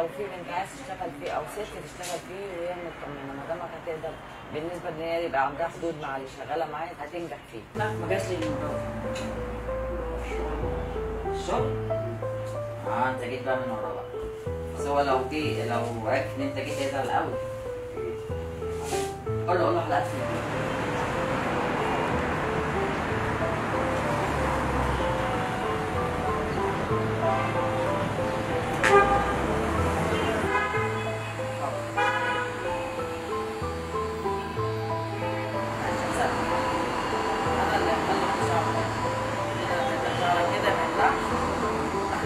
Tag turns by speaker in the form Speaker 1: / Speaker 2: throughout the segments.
Speaker 1: لو في بنت عايز تشتغل فيه او ست تشتغل فيه وهي مطمنه ما دامك هتقدر بالنسبه ان هي يبقى عندها حدود مع اللي شغاله معاه هتنجح فيه لا ما جاش لي الموضوع الشغل اه انت جيت بقى من ورا بقى بس هو لو جه لو عرف ان انت جيت يزعل قوي قول له قول له حلقت انا اللي هخليك شعرك شعرك كده ما ينفعش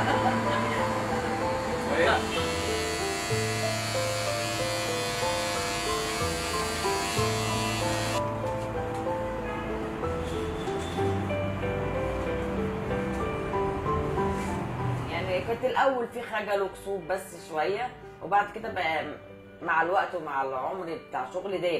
Speaker 1: يعني كنت الاول في خجل وكسوف بس شويه وبعد كده بقى مع الوقت ومع العمر بتاع شغل داب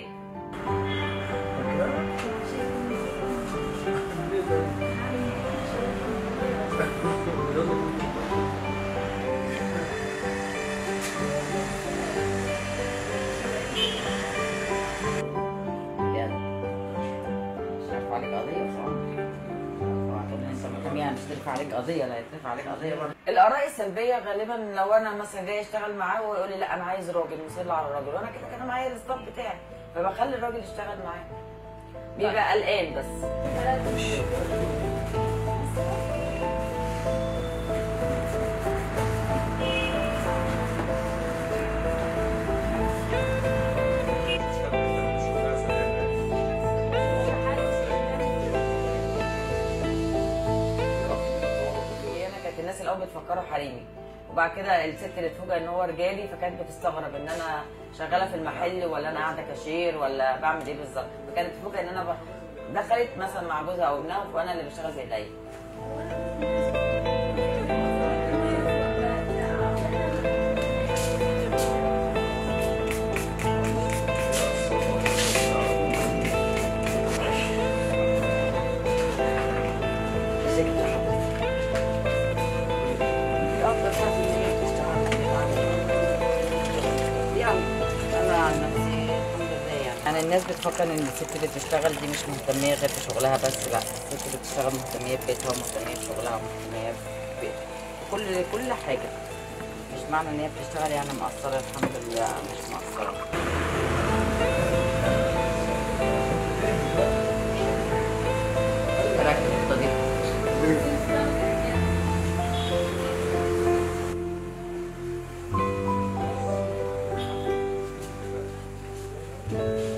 Speaker 1: بجد مش هرفع عليك قضيه طبعا مش ترفع عليك قضيه لا يترفع عليك قضيه برضه الاراء السلبيه غالبا لو انا مثلا جاي اشتغل معاه ويقول لي لا انا عايز راجل مصر على الراجل وانا كده كده معايا الستاف بتاعي فبخلي الراجل يشتغل معايا بيبقى قلقان بس انا كانت الناس الاول بتفكره حريمي وبعد كده الست اللي تفوجئ ان هو رجالي فكانت بتستغرب ان انا شغاله في المحل ولا انا قاعده كاشير ولا بعمل ايه بالظبط فكانت تفوجئ ان انا ب... دخلت مثلا مع جوزها او ابنها وانا اللي بشتغل بايديا يعني الناس بتفكر ان الست اللي بتشتغل دي مش مهتميه غير بشغلها بس لا الست اللي بتشتغل مهتميه ببيتها ومهتميه بشغلها ومهتميه بكل كل حاجه مش معنى ان هي بتشتغل يعني مقصره الحمد لله مش مقصره ركز النقطة دي
Speaker 2: Thank